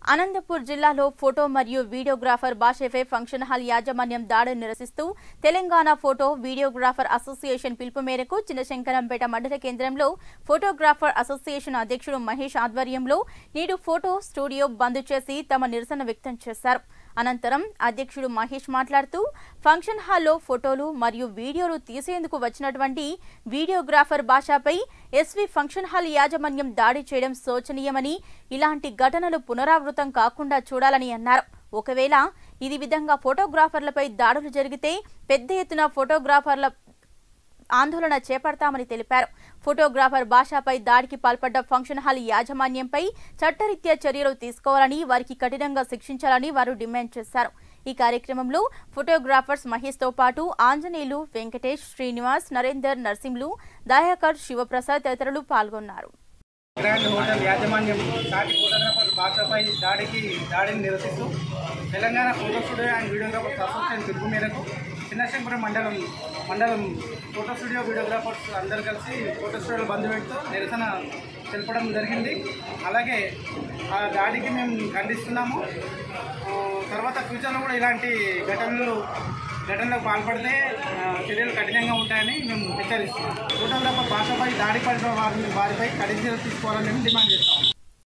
అనంతపూర్ జిల్లాలో ఫోటో మరియు videographer బాషెఫే function hall యాజమాన్యం దాడిని నిరసిస్తూ తెలంగాణ ఫోటో వీడియోగ్రాఫర్ అసోసియేషన్ పిలుపు మేరకు చిన్నశంకరంపేట మండల కేంద్రంలో ఫోటోగ్రాఫర్ అసోసియేషన్ అధ్యక్షుడు మహేష్ ఆధ్వర్యంలో నేడు ఫోటో స్టూడియో బంద్ చేసి తమ నిరసన వ్యక్తం చేశారు అనంతరం అధ్యక్షుడు మహేష్ మాట్లాడుతూ ఫంక్షన్ హాల్లో ఫోటోలు మరియు వీడియోలు తీసేందుకు వచ్చినటువంటి వీడియోగ్రాఫర్ భాషపై ఎస్వి ఫంక్షన్ హాల్ యాజమాన్యం దాడి చేయడం శోచనీయమని ఇలాంటి ఘటనలు పునరావృతం కాకుండా చూడాలని అన్నారు ఒకవేళ ఇది విధంగా ఫోటోగ్రాఫర్లపై దాడులు జరిగితే పెద్ద ఎత్తున ఫోటోగ్రాఫర్ల ఆందోళన చేపడతామని తెలిపారు ఫోటోగ్రాఫర్ భాషపై దాడికి పాల్పడ్డ ఫంక్షన్ హాల్ యాజమాన్యంపై చట్టరీత్యా చర్యలు తీసుకోవాలని వారికి కఠినంగా శిక్షించాలని వారు డిమాండ్ చేశారు ఈ కార్యక్రమంలో ఫోటోగ్రాఫర్స్ మహేష్ తో పాటు ఆంజనేయులు వెంకటేష్ శ్రీనివాస్ నరేందర్ నర్సింహులు దయాకర్ శివప్రసాద్ తదితరులు పాల్గొన్నారు గ్రాండ్ హోటల్ యాజమాన్యం సాటి ఫోటోగ్రాఫర్ భాషపై దాడికి దాడిని నిరసిస్తూ Telangana photo studio and videographers association పిలుపు మేరకు చిన్నశంపురం మండలం మండలం ఫోటో స్టూడియో వీడియోగ్రాఫర్స్ అందరు కలిసి ఫోటో స్టూడియో బంద్ పెడుతూ నిరసన తెలపడం జరిగింది అలాగే ఆ దాడికి మేము ఖండిస్తున్నాము ఆ, తర్వాత ఫ్యూచర్లో కూడా ఇలాంటి ఘటనలు ఘటనలకు పాల్పడితే ఆ, చర్యలు కఠినంగా ఉంటాయని మేము హెచ్చరిస్తున్నాం ఫోటోగ్రాఫర్ భాషపై దాడి పడిన వారిని వారిపై కఠిన చర్యలు తీసుకోవాలని మేము డిమాండ్ చేస్తున్నాం